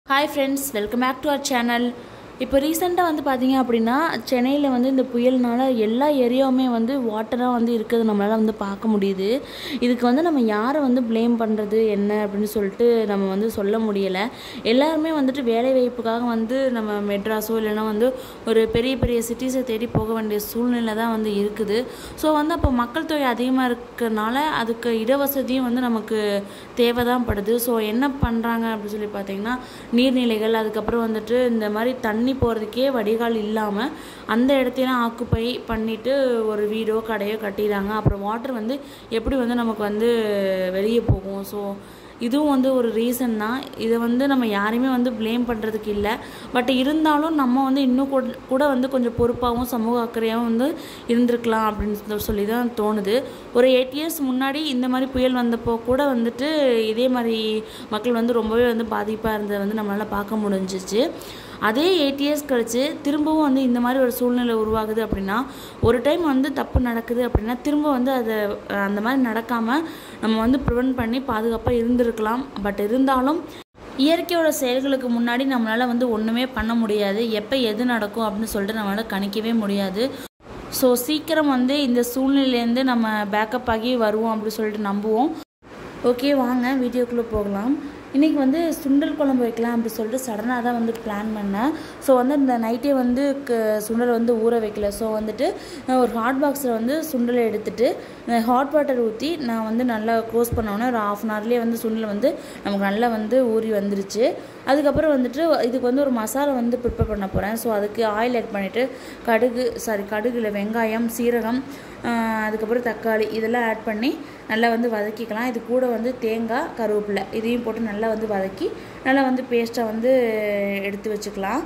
hi friends welcome back to our channel இப்போ ரீசெண்டாக வந்து பார்த்தீங்க அப்படின்னா சென்னையில் வந்து இந்த புயல்னால எல்லா ஏரியாவுமே வந்து வாட்டராக வந்து இருக்கிறது நம்மளால் வந்து பார்க்க முடியுது இதுக்கு வந்து நம்ம யாரை வந்து ப்ளேம் பண்ணுறது என்ன அப்படின்னு சொல்லிட்டு நம்ம வந்து சொல்ல முடியலை எல்லாருமே வந்துட்டு வேலை வாய்ப்புக்காக வந்து நம்ம மெட்ராஸோ இல்லைன்னா வந்து ஒரு பெரிய பெரிய சிட்டிஸை தேடி போக வேண்டிய சூழ்நிலை தான் வந்து இருக்குது ஸோ வந்து அப்போ மக்கள் தொகை அதிகமாக இருக்கிறனால அதுக்கு இடவசதியும் வந்து நமக்கு தேவை தான் படுது ஸோ என்ன பண்ணுறாங்க அப்படின்னு சொல்லி பார்த்தீங்கன்னா நீர்நிலைகள் அதுக்கப்புறம் வந்துட்டு இந்த மாதிரி தண்ணி போகிறதுக்கே வடிகால் இல்லாமல் அந்த இடத்தையெல்லாம் ஆக்குப்பை பண்ணிவிட்டு ஒரு வீடோ கடையோ கட்டிடுறாங்க அப்புறம் வாட்டர் வந்து எப்படி வந்து நமக்கு வந்து வெளியே போகும் ஸோ இதுவும் வந்து ஒரு ரீசன் தான் இதை வந்து நம்ம யாரையுமே வந்து ப்ளேம் பண்ணுறதுக்கு இல்லை பட் இருந்தாலும் நம்ம வந்து இன்னும் கூட கூட வந்து கொஞ்சம் பொறுப்பாகவும் சமூக அக்கறையாகவும் வந்து இருந்திருக்கலாம் அப்படின்னு சொல்லி தான் தோணுது ஒரு எயிட் இயர்ஸ் முன்னாடி இந்த மாதிரி புயல் வந்தப்போ கூட வந்துட்டு இதே மாதிரி மக்கள் வந்து ரொம்பவே வந்து பாதிப்பாக இருந்ததை வந்து நம்மளால் பார்க்க முடிஞ்சிச்சு அதே எயிட் இயர்ஸ் கழிச்சு திரும்பவும் வந்து இந்த மாதிரி ஒரு சூழ்நிலை உருவாகுது அப்படின்னா ஒரு டைம் வந்து தப்பு நடக்குது அப்படின்னா திரும்ப வந்து அதை அந்த மாதிரி நடக்காமல் நம்ம வந்து ப்ரிவென்ட் பண்ணி பாதுகாப்பாக இருந்திருக்கலாம் பட் இருந்தாலும் இயற்கையோட செயல்களுக்கு முன்னாடி நம்மளால் வந்து ஒன்றுமே பண்ண முடியாது எப்போ எது நடக்கும் அப்படின்னு சொல்லிட்டு நம்மளால் கணிக்கவே முடியாது ஸோ சீக்கிரம் வந்து இந்த சூழ்நிலையிலேருந்து நம்ம பேக்கப் ஆகி வருவோம் அப்படின்னு சொல்லிட்டு நம்புவோம் ஓகே வாங்க வீடியோக்குள்ளே போகலாம் இன்றைக்கி வந்து சுண்டல் குழம்பு வைக்கலாம் அப்படி சொல்லிட்டு சடனாக தான் வந்து பிளான் பண்ணேன் ஸோ வந்து இந்த நைட்டே வந்து க சுண்டல் வந்து ஊற வைக்கல ஸோ வந்துட்டு நான் ஒரு ஹாட் பாக்ஸில் வந்து சுண்டலை எடுத்துட்டு ஹாட் வாட்டர் ஊற்றி நான் வந்து நல்லா க்ளோஸ் பண்ணோன்னே ஒரு ஆஃப் அன் ஹவர்லேயே வந்து சுண்டல் வந்து நமக்கு நல்லா வந்து ஊறி வந்துருச்சு அதுக்கப்புறம் வந்துட்டு இதுக்கு வந்து ஒரு மசாலா வந்து ப்ரிப்பேர் பண்ண போகிறேன் ஸோ அதுக்கு ஆயில் ஆட் பண்ணிவிட்டு கடுகு சாரி கடுகுல வெங்காயம் சீரகம் அதுக்கப்புறம் தக்காளி இதெல்லாம் ஆட் பண்ணி நல்லா வந்து வதக்கிக்கலாம் இது கூட வந்து தேங்காய் கருவேப்பிலை இதையும் போட்டு நல்லா வந்து வதக்கி நல்லா வந்து பேஸ்ட்டாக வந்து எடுத்து வச்சுக்கலாம்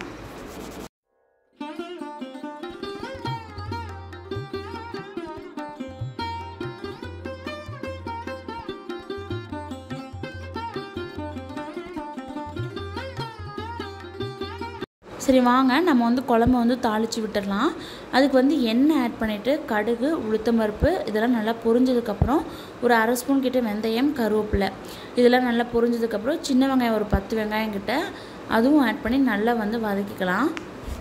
சரி வாங்க நம்ம வந்து குழம்பு வந்து தாளித்து விட்டுடலாம் அதுக்கு வந்து எண்ணெய் ஆட் பண்ணிவிட்டு கடுகு உளுத்தம்பருப்பு இதெல்லாம் நல்லா பொரிஞ்சதுக்கப்புறம் ஒரு அரை ஸ்பூன் கிட்ட வெந்தயம் கருவேப்பிலை இதெல்லாம் நல்லா பொரிஞ்சதுக்கப்புறம் சின்ன வெங்காயம் ஒரு பத்து வெங்காயம் கிட்ட அதுவும் ஆட் பண்ணி நல்லா வந்து வதக்கிக்கலாம்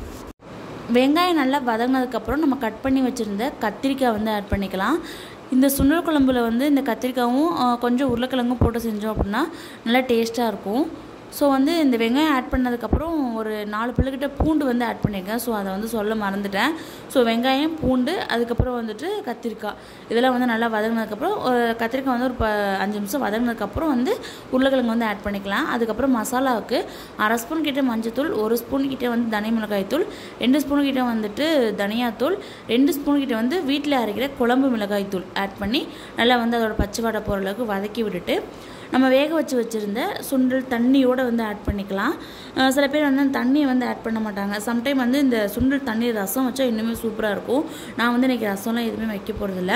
வெங்காயம் நல்லா வதங்கினதுக்கப்புறம் நம்ம கட் பண்ணி வச்சுருந்த கத்திரிக்காய் வந்து ஆட் பண்ணிக்கலாம் இந்த சுண்டல் குழம்புல வந்து இந்த கத்திரிக்காயும் கொஞ்சம் உருளைக்கிழங்கும் போட்டு செஞ்சோம் அப்படின்னா நல்லா டேஸ்ட்டாக இருக்கும் ஸோ வந்து இந்த வெங்காயம் ஆட் பண்ணதுக்கப்புறம் ஒரு நாலு பிள்ளைகிட்ட பூண்டு வந்து ஆட் பண்ணியிருக்கேன் ஸோ அதை வந்து சொல்ல மறந்துட்டேன் ஸோ வெங்காயம் பூண்டு அதுக்கப்புறம் வந்துட்டு கத்திரிக்காய் இதெல்லாம் வந்து நல்லா வதங்கினதுக்கப்புறம் கத்திரிக்காய் வந்து ஒரு ப அஞ்சு நிமிஷம் வதங்கினதுக்கப்புறம் வந்து உருளைக்கிழங்கு வந்து ஆட் பண்ணிக்கலாம் அதுக்கப்புறம் மசாலாவுக்கு அரை ஸ்பூன் கிட்ட மஞ்சத்தூள் ஒரு ஸ்பூன் கிட்ட வந்து தனி மிளகாய் தூள் ரெண்டு ஸ்பூன் கிட்ட வந்துட்டு தனியாத்தூள் ரெண்டு ஸ்பூன் கிட்ட வந்து வீட்டில் அரைக்கிற குழம்பு மிளகாய் தூள் ஆட் பண்ணி நல்லா வந்து அதோட பச்சை வாடை போகிற அளவுக்கு வதக்கி விட்டுட்டு நம்ம வேக வச்சு வச்சுருந்த சுண்டல் தண்ணியோடு வந்து ஆட் பண்ணிக்கலாம் சில பேர் வந்து தண்ணியை வந்து ஆட் பண்ண மாட்டாங்க சம்டைம் வந்து இந்த சுண்டல் தண்ணி ரசம் வச்சா இன்னுமே சூப்பராக இருக்கும் நான் வந்து இன்றைக்கி ரசம்லாம் எதுவுமே வைக்க போகிறதில்ல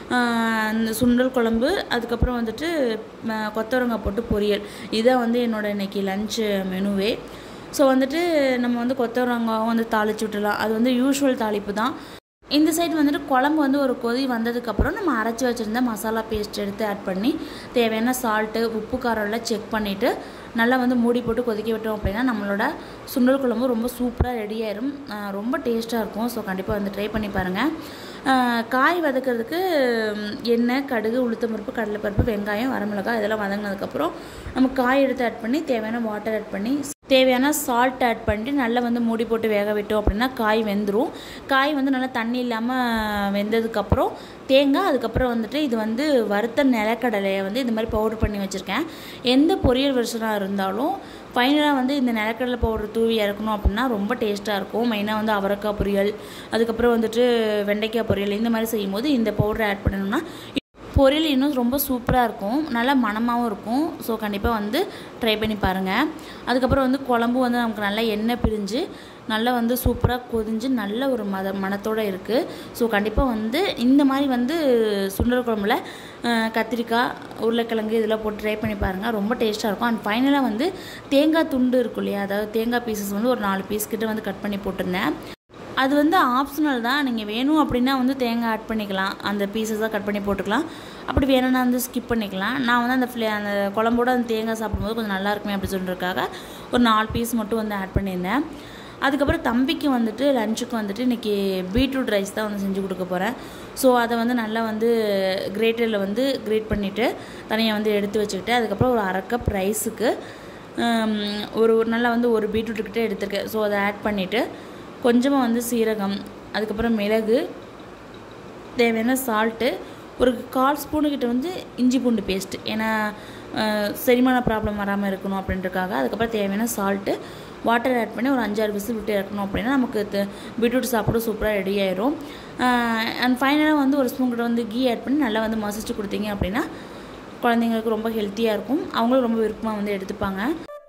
இந்த சுண்டல் குழம்பு அதுக்கப்புறம் வந்துட்டு கொத்தவரங்காய் போட்டு பொரியல் இதான் வந்து என்னோடய இன்றைக்கி லஞ்சு மெனுவே ஸோ வந்துட்டு நம்ம வந்து கொத்தவரங்காவும் வந்து தாளிச்சு விட்டுலாம் அது வந்து யூஷுவல் தாளிப்பு தான் இந்த சைடு வந்துட்டு குழம்பு வந்து ஒரு கொதி வந்ததுக்கப்புறம் நம்ம அரைச்சி வச்சுருந்த மசாலா பேஸ்ட் எடுத்து ஆட் பண்ணி தேவையான சால்ட்டு உப்பு காரம்லாம் செக் பண்ணிவிட்டு நல்லா வந்து மூடி போட்டு கொதிக்க விட்டோம் அப்படின்னா நம்மளோட சுண்டல் குழம்பு ரொம்ப சூப்பராக ரெடி ஆயிரும் ரொம்ப டேஸ்ட்டாக இருக்கும் ஸோ கண்டிப்பாக வந்து ட்ரை பண்ணி பாருங்கள் காய் வதக்கிறதுக்கு எண்ணெய் கடுகு உளுத்தம்பருப்பு கடலைப்பருப்பு வெங்காயம் வரமிளகாய் இதெல்லாம் வதங்கினதுக்கப்புறம் நம்ம காய் எடுத்து ஆட் பண்ணி தேவையான வாட்டர் ஆட் பண்ணி தேவையான சால்ட் ஆட் பண்ணிட்டு நல்லா வந்து மூடி போட்டு வேக விட்டோம் அப்படின்னா காய் வெந்துடும் காய் வந்து நல்லா தண்ணி இல்லாமல் வெந்ததுக்கப்புறம் தேங்காய் அதுக்கப்புறம் வந்துட்டு இது வந்து வறுத்த நிலக்கடலையை வந்து இந்த மாதிரி பவுடர் பண்ணி வச்சுருக்கேன் எந்த பொரியல் வருஷனாக இருந்தாலும் ஃபைனலாக வந்து இந்த நிலக்கடலை பவுடர் தூவி இறக்கணும் அப்படின்னா ரொம்ப டேஸ்ட்டாக இருக்கும் மெயினாக வந்து அவரைக்காய் பொரியல் அதுக்கப்புறம் வந்துட்டு வெண்டைக்காய் பொரியல் இந்த மாதிரி செய்யும்போது இந்த பவுடரை ஆட் பண்ணணும்னா பொரியல் இன்னும் ரொம்ப சூப்பராக இருக்கும் நல்லா மணமாகவும் இருக்கும் ஸோ கண்டிப்பாக வந்து ட்ரை பண்ணி பாருங்கள் அதுக்கப்புறம் வந்து குழம்பு வந்து நமக்கு நல்லா எண்ணெய் பிரிஞ்சு நல்லா வந்து சூப்பராக கொதிஞ்சு நல்ல ஒரு மத மனத்தோடு இருக்குது ஸோ கண்டிப்பாக வந்து இந்த மாதிரி வந்து சுண்டல் குழம்புல கத்திரிக்காய் உருளைக்கிழங்கு இதெல்லாம் போட்டு ட்ரை பண்ணி பாருங்கள் ரொம்ப டேஸ்ட்டாக இருக்கும் அண்ட் ஃபைனலாக வந்து தேங்காய் துண்டு இருக்கும் இல்லையா அதாவது தேங்காய் பீசஸ் வந்து ஒரு நாலு பீஸ் கிட்ட வந்து கட் பண்ணி போட்டிருந்தேன் அது வந்து ஆப்ஷனல் தான் நீங்கள் வேணும் அப்படின்னா வந்து தேங்காய் ஆட் பண்ணிக்கலாம் அந்த பீசஸாக கட் பண்ணி போட்டுக்கலாம் அப்படி வேணும்னா வந்து ஸ்கிப் பண்ணிக்கலாம் நான் வந்து அந்த ஃப்ளே அந்த குழம்போட அந்த தேங்காய் சாப்பிடும்போது கொஞ்சம் நல்லா இருக்குமே அப்படி சொல்கிறதுக்காக ஒரு நாலு பீஸ் மட்டும் வந்து ஆட் பண்ணியிருந்தேன் அதுக்கப்புறம் தம்பிக்கு வந்துட்டு லஞ்சுக்கு வந்துட்டு இன்றைக்கி பீட்ரூட் ரைஸ் தான் வந்து செஞ்சு கொடுக்க போகிறேன் ஸோ அதை வந்து நல்லா வந்து கிரேட்டரில் வந்து கிரேட் பண்ணிவிட்டு தனியாக வந்து எடுத்து வச்சுக்கிட்டு அதுக்கப்புறம் ஒரு அரை கப் ரைஸுக்கு ஒரு நல்லா வந்து ஒரு பீட்ரூட்டுக்கிட்ட எடுத்துருக்கேன் ஸோ அதை ஆட் பண்ணிவிட்டு கொஞ்சமாக வந்து சீரகம் அதுக்கப்புறம் மிளகு தேவையான சால்ட்டு ஒரு கால் ஸ்பூனுக்கிட்ட வந்து இஞ்சி பூண்டு பேஸ்ட்டு ஏன்னா செரிமான ப்ராப்ளம் வராமல் இருக்கணும் அப்படின்றக்காக அதுக்கப்புறம் தேவையான சால்ட்டு வாட்டர் ஆட் பண்ணி ஒரு அஞ்சாறு விசில் விட்டு இறக்கணும் அப்படின்னா நமக்கு பீட்ரூட் சாப்பிட சூப்பராக ரெடி ஆயிரும் அண்ட் ஃபைனலாக வந்து ஒரு ஸ்பூன் கிட்ட வந்து கீ ஆட் பண்ணி நல்லா வந்து மசிச்சு கொடுத்தீங்க அப்படின்னா குழந்தைங்களுக்கு ரொம்ப ஹெல்த்தியாக இருக்கும் அவங்களும் ரொம்ப விருப்பமாக வந்து எடுத்துப்பாங்க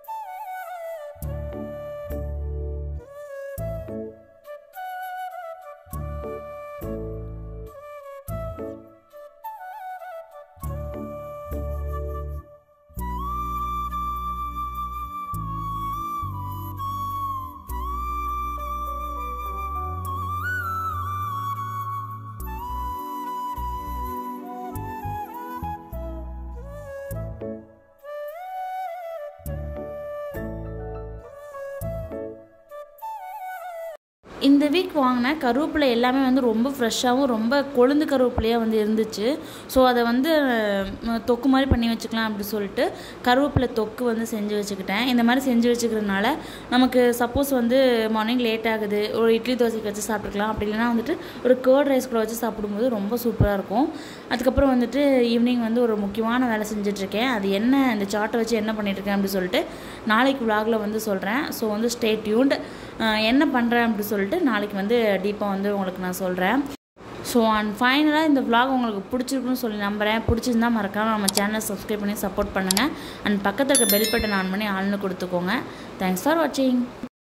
இந்த வீக் வாங்கின கருவேப்பிலை எல்லாமே வந்து ரொம்ப ஃப்ரெஷ்ஷாகவும் ரொம்ப கொழுந்து கருவேப்பிலையாக வந்து இருந்துச்சு ஸோ அதை வந்து தொக்கு மாதிரி பண்ணி வச்சுக்கலாம் அப்படி சொல்லிட்டு கருவேப்பிலை தொக்கு வந்து செஞ்சு வச்சுக்கிட்டேன் இந்த மாதிரி செஞ்சு வச்சுக்கிறதுனால நமக்கு சப்போஸ் வந்து மார்னிங் லேட் ஆகுது ஒரு இட்லி தோசைக்கு வச்சு சாப்பிட்டுக்கலாம் அப்படி இல்லைனா வந்துட்டு ஒரு கேர்ட் ரைஸ் கூட வச்சு சாப்பிடும்போது ரொம்ப சூப்பராக இருக்கும் அதுக்கப்புறம் வந்துட்டு ஈவினிங் வந்து ஒரு முக்கியமான வேலை செஞ்சிட்ருக்கேன் அது என்ன இந்த சார்ட்டை வச்சு என்ன பண்ணிகிட்ருக்கேன் அப்படி சொல்லிட்டு நாளைக்கு விலாகில் வந்து சொல்கிறேன் ஸோ வந்து ஸ்டே டியூன்ட் என்ன பண்ணுறேன் அப்படி சொல்லிட்டு நாளைக்கு வந்து டீப்பாக வந்து உங்களுக்கு நான் சொல்கிறேன் ஸோ அண்ட் ஃபைனலாக இந்த விலாக் உங்களுக்கு பிடிச்சிருக்குன்னு சொல்லி நம்புகிறேன் பிடிச்சிருந்தா மறக்காமல் நம்ம சேனலை சப்ஸ்கிரைப் பண்ணி சப்போர்ட் பண்ணுங்கள் அண்ட் பக்கத்தில் இருக்க பெல் பட்டன் ஆன் பண்ணி ஆள்னு கொடுத்துக்கோங்க தேங்க்ஸ் ஃபார் வாட்சிங்